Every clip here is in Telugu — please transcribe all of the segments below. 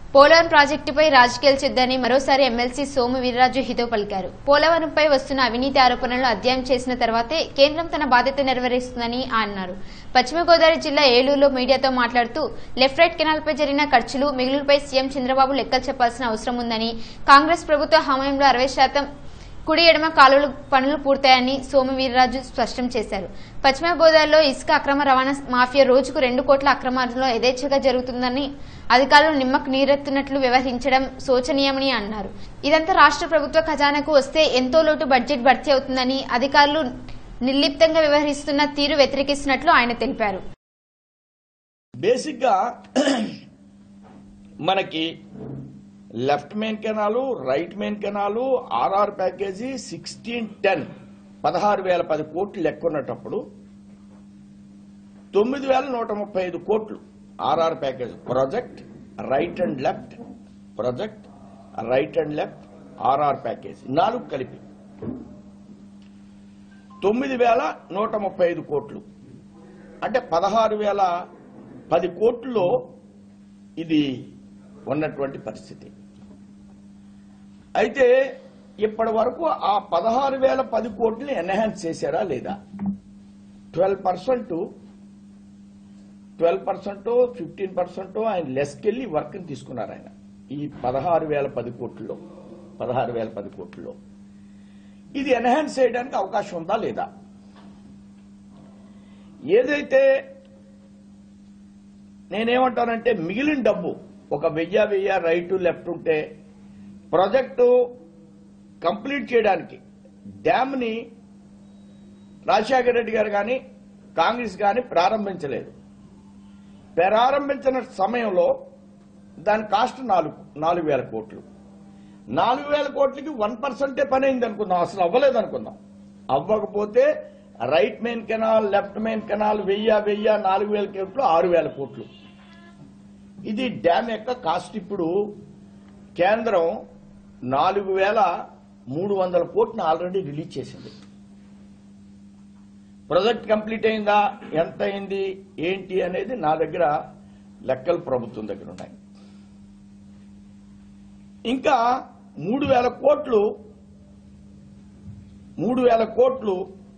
పోలవరం ప్రాజెక్టుపై రాజకీయాలు చేద్దని మరోసారి ఎమ్మెల్సీ సోము వీర్రాజు హితవు పలికారు పోలవరంపై వస్తున్న అవినీతి ఆరోపణలు అధ్యయనం చేసిన తర్వాతే కేంద్రం తన బాధ్యత నెరవేరుస్తుందని అన్నారు పశ్చిమ గోదావరి జిల్లా ఏలూరులో మీడియాతో మాట్లాడుతూ లెఫ్ట్ రైట్ కెనాల్పై జరిగిన ఖర్చులు మిగులుపై సీఎం చంద్రబాబు లెక్కలు చెప్పాల్సిన అవసరం ఉందని కాంగ్రెస్ ప్రభుత్వ హయాంలో అరవై శాతం కుడి ఎడమ కాలువలు పనులు పూర్తయ్యాయని సోము వీర్రాజు స్పష్టం చేశారు పశ్చిమ గోదావరిలో ఇసుక అక్రమ రవాణా మాఫియా రోజుకు రెండు కోట్ల అక్రమార్జనలో యథేచ్ఛగా జరుగుతుందని అధికారులు నిమ్మకు నీరెత్తున్నట్లు వ్యవహరించడం శోచనీయమని అన్నారు ఇదంతా రాష్ట్ర ప్రభుత్వ ఖజానాకు వస్తే ఎంతో లోటు బడ్జెట్ భర్తీ అవుతుందని అధికారులు నిర్లిప్తంగా వ్యవహరిస్తున్న తీరు వ్యతిరేకిస్తున్నట్లు ఆయన తెలిపారు బేసిక్గా మనకి left main canal right main canal RR package sixteen ten పదహారు వేల పది కోట్లు లెక్కున్నటప్పుడు తొమ్మిది వేల నూట ముప్పై ఐదు కోట్లు RR package project right and left project right and left RR package నాలుగు కలిపి తొమ్మిది వేల నూట ముప్పై ఐదు కోట్లు అంటే పదహారు వేల పది కోట్లలో ఇది ఉన్నటువంటి పరిస్థితి అయితే ఇప్పటి వరకు ఆ పదహారు వేల పది కోట్లని ఎన్హాన్స్ చేశారా లేదా twelve percent twelve percent fifteen percent ఆయన లెస్కెళ్ళి వర్క్ని తీసుకున్నారు ఆయన ఈ పదహారు వేల పది కోట్లలో పదహారు వేల పది కోట్లలో ఇది ఎన్హాన్స్ చేయడానికి అవకాశం ఉందా లేదా ఏదైతే నేనేమంటానంటే మిగిలిన డబ్బు ఒక వెయ్యి వెయ్యి రైట్ లెఫ్ట్ ఉంటే ప్రాజెక్టు కంప్లీట్ చేయడానికి డ్యామ్ని రాజశేఖర రెడ్డి గారు కానీ కాంగ్రెస్ కానీ ప్రారంభించలేదు ప్రారంభించిన సమయంలో దాని కాస్ట్ నాలుగు నాలుగు వేల కోట్లు నాలుగు వేల కోట్లకి వన్ పర్సెంటే పని అయింది అనుకుందాం అసలు అవ్వలేదు అనుకుందాం అవ్వకపోతే right main canal left main canal వెయ్యి వెయ్యి నాలుగు వేల కోట్లు ఆరు వేల కోట్లు ఇది డ్యామ్ యొక్క కాస్ట్ ఇప్పుడు కేంద్రం నాలుగు వేల మూడు వందల కోట్లను ఆల్రెడీ రిలీజ్ చేసింది ప్రాజెక్ట్ కంప్లీట్ అయిందా ఎంత అయింది ఏంటి అనేది నా దగ్గర లెక్కలు ప్రభుత్వం దగ్గర ఉన్నాయి ఇంకా మూడు వేల కోట్లు మూడు వేల కోట్లు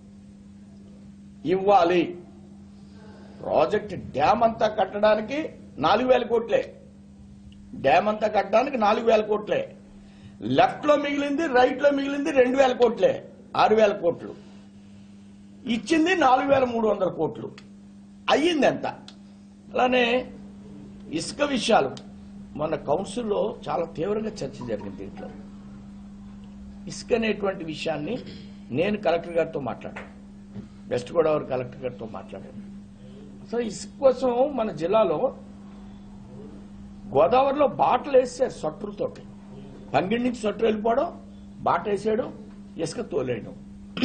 ఇవ్వాలి ప్రాజెక్ట్ డ్యామ్ అంతా కట్టడానికి నాలుగు వేల కోట్లే డ్యామ్ అంతా కట్టడానికి నాలుగు వేల కోట్లే లెఫ్ట్ లో మిగిలింది రైట్ లో మిగిలింది రెండు వేల కోట్లే ఆరు వేల కోట్లు ఇచ్చింది నాలుగు వేల మూడు వందల కోట్లు అయ్యింది ఎంత అలానే ఇసుక విషయాలు మన కౌన్సిల్లో చాలా తీవ్రంగా చర్చ జరిగింది దీంట్లో ఇసుక అనేటువంటి విషయాన్ని నేను కలెక్టర్ గారితో మాట్లాడాను వెస్ట్ గోదావరి కలెక్టర్ గారితో మాట్లాడాను అసలు ఇసుక కోసం మన జిల్లాలో గోదావరిలో బాటలు వేసారు సొట్టులతోటి పంగిడి నుంచి సొట్టు వెళ్ళిపోవడం బాట వేసాడు ఇసుక తోలేయడం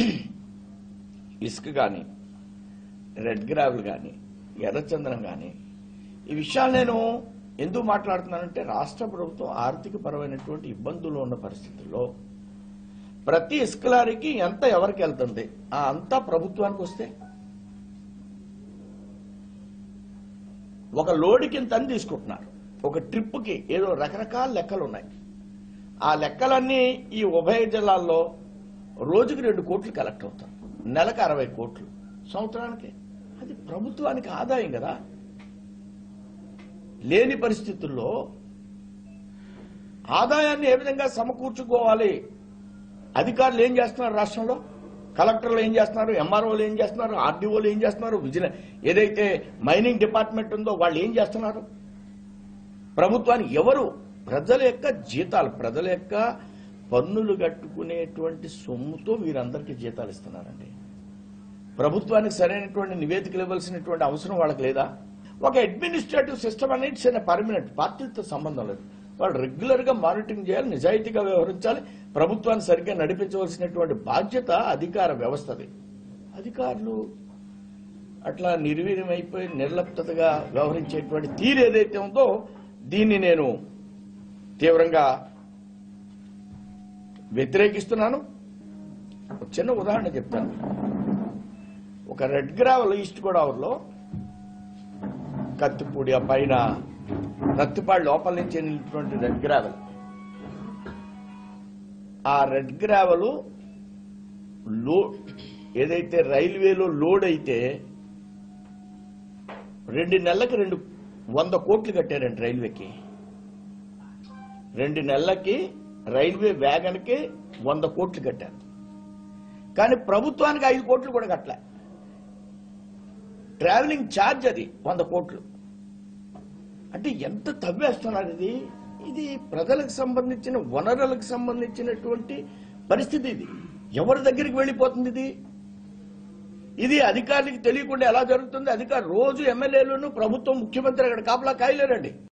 ఇసుక కానీ రెడ్ గ్రావెల్ కానీ ఎర్రచందనం కానీ ఈ విషయాలు నేను ఎందుకు మాట్లాడుతున్నానంటే రాష్ట్ర ప్రభుత్వం ఆర్థిక పరమైనటువంటి ఇబ్బందులు ఉన్న పరిస్థితుల్లో ప్రతి ఇసుక లారీకి ఎంత ఎవరికి వెళ్తుంది ఆ అంతా ప్రభుత్వానికి వస్తే ఒక లోడుకి ఇంత అని తీసుకుంటున్నారు ఒక ట్రిప్కి ఏదో రకరకాల లెక్కలు ఉన్నాయి ఆ లెక్కలన్నీ ఈ ఉభయ జిల్లాల్లో రోజుకి రెండు కోట్లు కలెక్ట్ అవుతారు నెలకు అరవై కోట్లు సంవత్సరానికి అది ప్రభుత్వానికి ఆదాయం కదా లేని పరిస్థితుల్లో ఆదాయాన్ని ఏ విధంగా సమకూర్చుకోవాలి అధికారులు ఏం చేస్తున్నారు రాష్ట్రంలో కలెక్టర్లు ఏం చేస్తున్నారు ఎంఆర్ఓలు ఏం చేస్తున్నారు ఆర్డీఓలు ఏం చేస్తున్నారు విజిలెన్స్ ఏదైతే మైనింగ్ డిపార్ట్మెంట్ ఉందో వాళ్ళు ఏం చేస్తున్నారు ప్రభుత్వానికి ఎవరు ప్రజల యొక్క జీతాలు ప్రజల యొక్క పన్నులు కట్టుకునేటువంటి సొమ్ముతో వీరందరికీ జీతాలు ఇస్తున్నారండి ప్రభుత్వానికి సరైనటువంటి నివేదికలు ఇవ్వాల్సినటువంటి అవసరం వాళ్ళకి లేదా ఒక అడ్మినిస్ట్రేటివ్ సిస్టమ్ అనేది చిన్న పర్మనెంట్ పార్టీలతో సంబంధం లేదు వాళ్ళు రెగ్యులర్ గా మానిటరింగ్ చేయాలి నిజాయితీగా వ్యవహరించాలి ప్రభుత్వాన్ని సరిగ్గా నడిపించవలసినటువంటి బాధ్యత అధికార వ్యవస్థది అధికారులు అట్లా నిర్వీర్యమైపోయి నిర్లప్తగా వ్యవహరించేటువంటి తీరు ఏదైతే ఉందో దీన్ని నేను తీవ్రంగా వ్యతిరేకిస్తున్నాను ఒక చిన్న ఉదాహరణ చెప్తాను ఒక రెడ్ గ్రావెల్ ఈస్ట్ గోదావరిలో కత్తిపూడి ఆ పైన రత్తిపాడు లోపల నుంచి వెళ్ళినటువంటి రెడ్ గ్రావెల్ ఆ రెడ్ గ్రావెల్ లో ఏదైతే రైల్వేలో లోడ్ అయితే రెండు నెలలకి రెండు వంద కోట్లు కట్టారండి రైల్వేకి రెండు నెలలకి రైల్వే వ్యాగన్కి వంద కోట్లు కట్టారు కానీ ప్రభుత్వానికి ఐదు కోట్లు కూడా కట్టలే ట్రావెలింగ్ ఛార్జ్ అది వంద కోట్లు అంటే ఎంత తవ్వేస్తున్నారు ఇది ఇది ప్రజలకు సంబంధించిన వనరులకు సంబంధించినటువంటి పరిస్థితి ఇది ఎవరి దగ్గరికి వెళ్ళిపోతుంది ఇది ఇది అధికారులకు తెలియకుండా ఎలా జరుగుతుంది అధికారు రోజు ఎమ్మెల్యేలను ప్రభుత్వం ముఖ్యమంత్రి అక్కడ కాపలా కాయలేరండి